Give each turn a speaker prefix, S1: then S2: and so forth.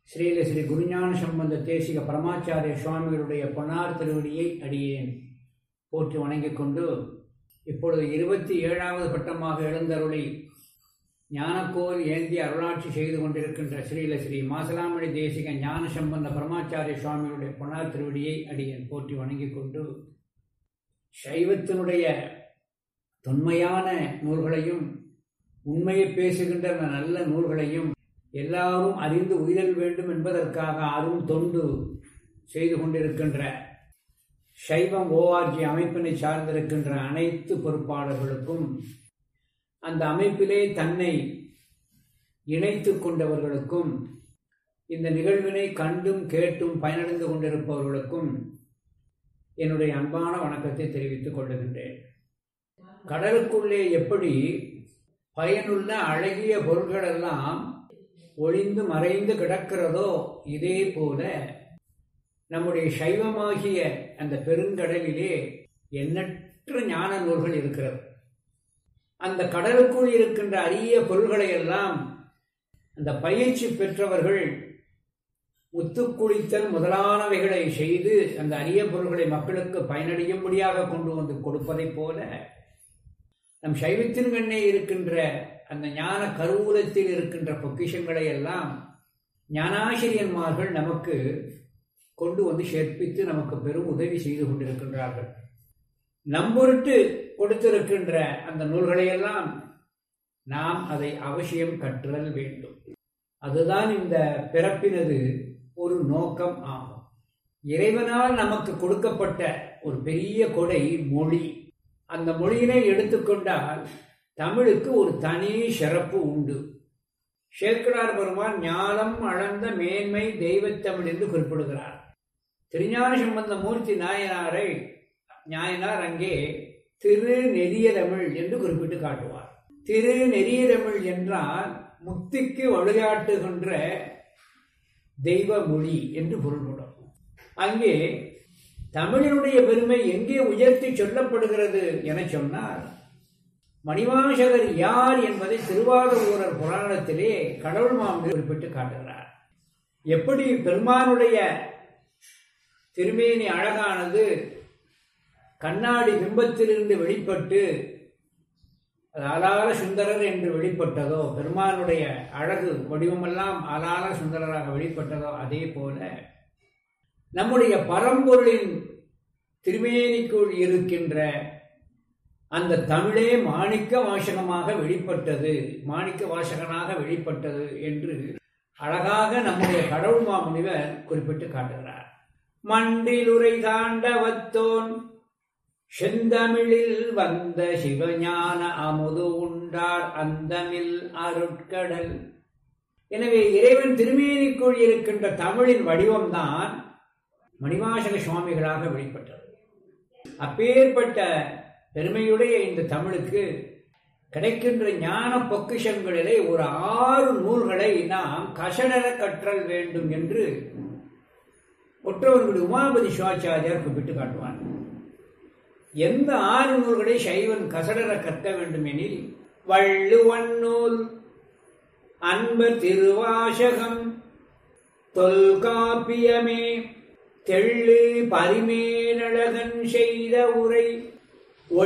S1: ஸ்ரீல ஸ்ரீ குருஞான சம்பந்த தேசிக பரமாச்சாரிய சுவாமிகளுடைய பொன்னார் திருவடியை அடியேன் போற்றி வணங்கிக் கொண்டு இப்பொழுது இருபத்தி ஏழாவது பட்டமாக எழுந்தருளி ஞானக்கோல் ஏந்தி அருளாட்சி செய்து கொண்டிருக்கின்ற ஸ்ரீல ஸ்ரீ மாசலாமணி தேசிக ஞான சம்பந்த பரமாச்சாரிய சுவாமிகளுடைய பொன்னார் திருவடியை அடியேன் போற்றி வணங்கிக் கொண்டு சைவத்தினுடைய தொன்மையான நூல்களையும் உண்மையை பேசுகின்ற அந்த நல்ல நூல்களையும் எல்லாரும் அறிந்து உயிரல் வேண்டும் என்பதற்காக அரும் தொண்டு செய்து கொண்டிருக்கின்ற சைவம் ஓஆர்ஜி அமைப்பினை சார்ந்திருக்கின்ற அனைத்து பொறுப்பாளர்களுக்கும் அந்த அமைப்பிலே தன்னை இணைத்து கொண்டவர்களுக்கும் இந்த நிகழ்வினை கண்டும் கேட்டும் பயனடைந்து கொண்டிருப்பவர்களுக்கும் என்னுடைய அன்பான வணக்கத்தை தெரிவித்துக் கொள்ளுகின்றேன் கடலுக்குள்ளே எப்படி பயனுள்ள அழகிய பொருள்களெல்லாம் ஒளிந்து மறைந்து கிடக்கிறதோ இதே போல நம்முடைய சைவமாகிய அந்த பெருங்கடலிலே எண்ணற்ற ஞான நூல்கள் இருக்கிறது அந்த கடலுக்குள் இருக்கின்ற அரிய பொருள்களை எல்லாம் அந்த பயிற்சி பெற்றவர்கள் முத்துக்குளித்தல் முதலானவைகளை செய்து அந்த அரிய பொருள்களை மக்களுக்கு பயனடையும்படியாக கொண்டு வந்து கொடுப்பதைப் போல நம் சைவத்தின் கண்ணே இருக்கின்ற அந்த ஞான கருவூலத்தில் இருக்கின்ற பொக்கிஷங்களை எல்லாம் ஞானாசிரியன்மார்கள் நமக்கு கொண்டு வந்து சேர்ப்பித்து நமக்கு பெரும் உதவி செய்து கொண்டிருக்கின்றார்கள் நம்பொருட்டு கொடுத்திருக்கின்ற அந்த நூல்களையெல்லாம் நாம் அதை அவசியம் கற்றல் வேண்டும் அதுதான் இந்த பிறப்பினது ஒரு நோக்கம் ஆகும் இறைவனால் நமக்கு கொடுக்கப்பட்ட ஒரு பெரிய கொடை மொழி அந்த மொழியினை எடுத்துக்கொண்டால் தமிழுக்கு ஒரு தனி சிறப்பு உண்டு சேக்கடார் பெருமான் ஞானம் அளந்த மேன்மை தெய்வத்தமிழ் என்று குறிப்பிடுகிறார் திருஞான சம்பந்த மூர்த்தி நாயனாரை நாயனார் அங்கே திரு நெறியதமிழ் என்று குறிப்பிட்டு காட்டுவார் திரு நெறியதமிழ் என்றால் முக்திக்கு வழிகாட்டுகின்ற தெய்வ மொழி என்று பொருள்படும் அங்கே தமிழினுடைய பெருமை எங்கே உயர்த்தி சொல்லப்படுகிறது என சொன்னால் மணிவாசகர் யார் என்பதை திருவாரூரர் புராணத்திலே கடவுள் மாமி குறிப்பிட்டு காட்டுகிறார் எப்படி பெருமானுடைய திருமேனி அழகானது கண்ணாடி பிம்பத்திலிருந்து வெளிப்பட்டு ஆலால சுந்தரர் என்று வெளிப்பட்டதோ பெருமானுடைய அழகு வடிவமெல்லாம் ஆலால சுந்தரராக வெளிப்பட்டதோ அதே போல நம்முடைய பரம்பொருளின் திருமேனிக்குள் இருக்கின்ற அந்த தமிழே மாணிக்க வாசகமாக வெளிப்பட்டது மாணிக்க வாசகனாக வெளிப்பட்டது என்று அழகாக நம்முடைய கடவுள் மாமுனிவர் குறிப்பிட்டு காட்டுகிறார் மண்டிலுரை தாண்டவத்தோன் செந்தமிழில் வந்த சிவஞான அமுது உண்டார் அந்தமில் அருட்கடல் எனவே இறைவன் திருமேனிக்குள் இருக்கின்ற தமிழின் வடிவம்தான் மணிவாசக சுவாமிகளாக வெளிப்பட்டது அப்பேற்பட்ட பெருமையுடைய இந்த தமிழுக்கு கிடைக்கின்ற ஞான பொக்கிஷங்களிலே ஒரு ஆறு நூல்களை நாம் கசடர கற்றல் வேண்டும் என்று ஒற்றவர்களுடைய உமாபதி சிவாச்சாரியார் குறிப்பிட்டு காட்டுவான் எந்த ஆறு நூல்களை சைவன் கசடர கற்க வேண்டும் எனில் வள்ளுவன் நூல் அன்ப திருவாசகம் தொல்காப்பியமே தெள்ளு பரிமேலழகன் செய்த உரை